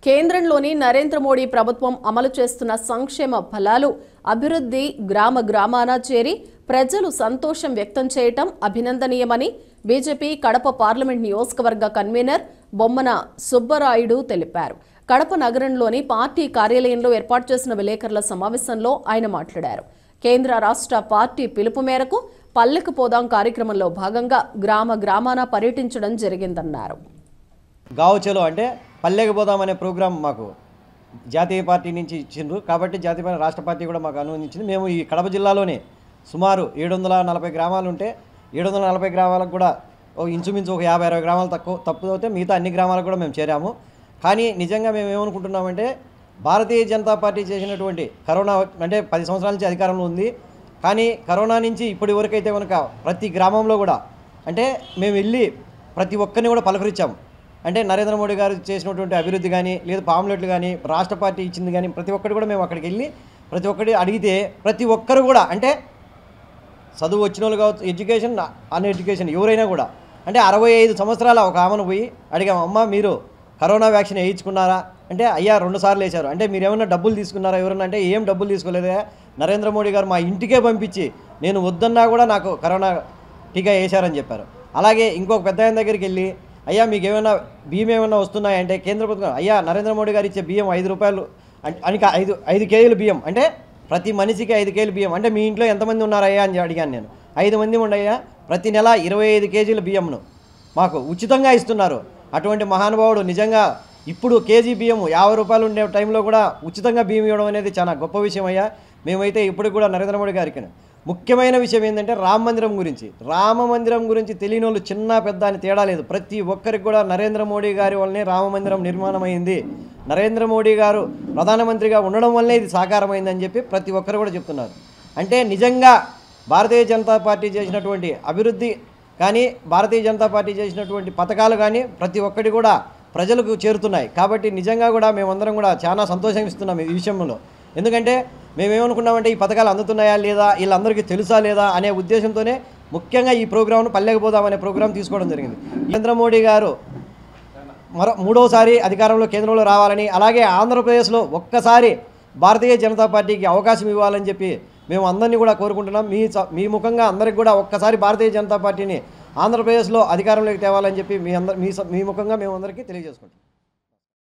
కేంద్రంలోని నరేంద్ర మోడీ ప్రభుత్వం అమలు చేస్తున్న సంక్షేమ ఫలాలు అభివృద్ధి గ్రామ గ్రామాన చేరి ప్రజలు సంతోషం వ్యక్తం చేయటం అభినందనీయమని బీజేపీ కడప పార్లమెంట్ నియోజకవర్గ కన్వీనర్ బొమ్మన సుబ్బరాయుడు తెలిపారు కడప నగరంలోని పార్టీ కార్యాలయంలో ఏర్పాటు చేసిన విలేకరుల సమావేశంలో ఆయన మాట్లాడారు కేంద్ర రాష్ట్ర పార్టీ పిలుపు మేరకు పల్లెకు పోదాం కార్యక్రమంలో భాగంగా గ్రామ గ్రామాన పర్యటించడం జరిగిందన్నారు గావు చెలో అంటే పల్లెకి పోదామనే ప్రోగ్రాం మాకు జాతీయ పార్టీ నుంచి ఇచ్చిండ్రు కాబట్టి జాతీయ పార్టీ రాష్ట్ర పార్టీ కూడా మాకు అనుమతించింది మేము ఈ కడప జిల్లాలోనే సుమారు ఏడు వందల నలభై గ్రామాలు ఉంటే ఏడు వందల నలభై గ్రామాలకు కూడా ఓ ఇంచుమించు ఒక యాభై అరవై గ్రామాలు తక్కువ తప్పు అవుతే మిగతా అన్ని గ్రామాలకు కూడా మేము చేరాము కానీ నిజంగా మేము ఏమనుకుంటున్నామంటే భారతీయ జనతా పార్టీ చేసినటువంటి కరోనా అంటే పది సంవత్సరాల నుంచి అధికారంలో ఉంది కానీ కరోనా నుంచి ఇప్పటి వరకు అయితే కనుక ప్రతి గ్రామంలో కూడా అంటే మేము వెళ్ళి ప్రతి ఒక్కరిని కూడా పలకరించాము అంటే నరేంద్ర మోడీ గారు చేసినటువంటి అభివృద్ధి కానీ లేదా పాంప్లెట్లు కానీ రాష్ట్ర పార్టీ ఇచ్చింది కానీ ప్రతి ఒక్కటి కూడా మేము అక్కడికి వెళ్ళి ప్రతి ఒక్కటి అడిగితే ప్రతి ఒక్కరు కూడా అంటే చదువు వచ్చిన వాళ్ళు కావచ్చు ఎడ్యుకేషన్ అన్ ఎడ్యుకేషన్ ఎవరైనా కూడా అంటే అరవై ఐదు సంవత్సరాల ఒక ఆమెను పోయి అడిగాము అమ్మ మీరు కరోనా వ్యాక్సిన్ వేయించుకున్నారా అంటే అయ్యా రెండు సార్లు వేశారు అంటే మీరు ఏమైనా డబ్బులు తీసుకున్నారా ఎవరన్నా అంటే ఏం డబ్బులు తీసుకోలేదా నరేంద్ర మోడీ గారు మా ఇంటికే పంపించి నేను వద్దన్నా కూడా నాకు కరోనా టీకా వేశారని చెప్పారు అలాగే ఇంకొక పెద్ద ఆయన దగ్గరికి వెళ్ళి అయ్యా మీకు ఏమైనా బియ్యం ఏమైనా వస్తున్నాయంటే కేంద్ర ప్రభుత్వం అయ్యా నరేంద్ర మోడీ గారు ఇచ్చే బియ్యం ఐదు రూపాయలు అన్- అనిక ఐదు ఐదు కేజీలు బియ్యం అంటే ప్రతి మనిషికి ఐదు కేజీలు బియ్యం అంటే మీ ఇంట్లో ఎంతమంది ఉన్నారయ్యా అని అడిగాను నేను ఐదు మంది ఉండయ్యా ప్రతి నెల ఇరవై ఐదు కేజీల బియ్యంను మాకు ఉచితంగా ఇస్తున్నారు అటువంటి మహానుభావుడు నిజంగా ఇప్పుడు కేజీ బియ్యం యాభై రూపాయలు ఉండే టైంలో కూడా ఉచితంగా బియ్యం ఇవ్వడం అనేది చాలా గొప్ప విషయం అయ్యా మేమైతే ఇప్పుడు కూడా నరేంద్ర మోడీ గారికి ముఖ్యమైన విషయం ఏంటంటే రామ మందిరం గురించి రామ మందిరం గురించి తెలియని వాళ్ళు చిన్న పెద్ద అని తేడా లేదు ప్రతి ఒక్కరికి కూడా నరేంద్ర మోడీ గారి వల్లనే రామ మందిరం నిర్మాణమైంది నరేంద్ర మోడీ గారు ప్రధానమంత్రిగా ఉండడం వల్లే ఇది సాకారమైందని చెప్పి ప్రతి ఒక్కరు కూడా చెప్తున్నారు అంటే నిజంగా భారతీయ జనతా పార్టీ చేసినటువంటి అభివృద్ధి కానీ భారతీయ జనతా పార్టీ చేసినటువంటి పథకాలు కానీ ప్రతి ఒక్కటి కూడా ప్రజలకు చేరుతున్నాయి కాబట్టి నిజంగా కూడా మేమందరం కూడా చాలా సంతోషం ఇస్తున్నాం ఈ విషయంలో ఎందుకంటే మేమేమనుకున్నామంటే ఈ పథకాలు అందుతున్నాయా లేదా వీళ్ళందరికీ తెలుసా లేదా అనే ఉద్దేశంతోనే ముఖ్యంగా ఈ ప్రోగ్రామ్ను పల్లెకి పోదాం అనే ప్రోగ్రాం తీసుకోవడం జరిగింది నరేంద్ర మోడీ గారు మరో మూడోసారి అధికారంలో కేంద్రంలో రావాలని అలాగే ఆంధ్రప్రదేశ్లో ఒక్కసారి భారతీయ జనతా పార్టీకి అవకాశం ఇవ్వాలని చెప్పి మేము అందరినీ కూడా కోరుకుంటున్నాం మీ స- మీ ముఖంగా అందరికి కూడా ఒక్కసారి భారతీయ జనతా పార్టీని ఆంధ్రప్రదేశ్లో అధికారంలోకి తేవాలని చెప్పి మీ అందరి మీ స- మీ ముఖంగా మేము అందరికీ తెలియజేసుకుంటాం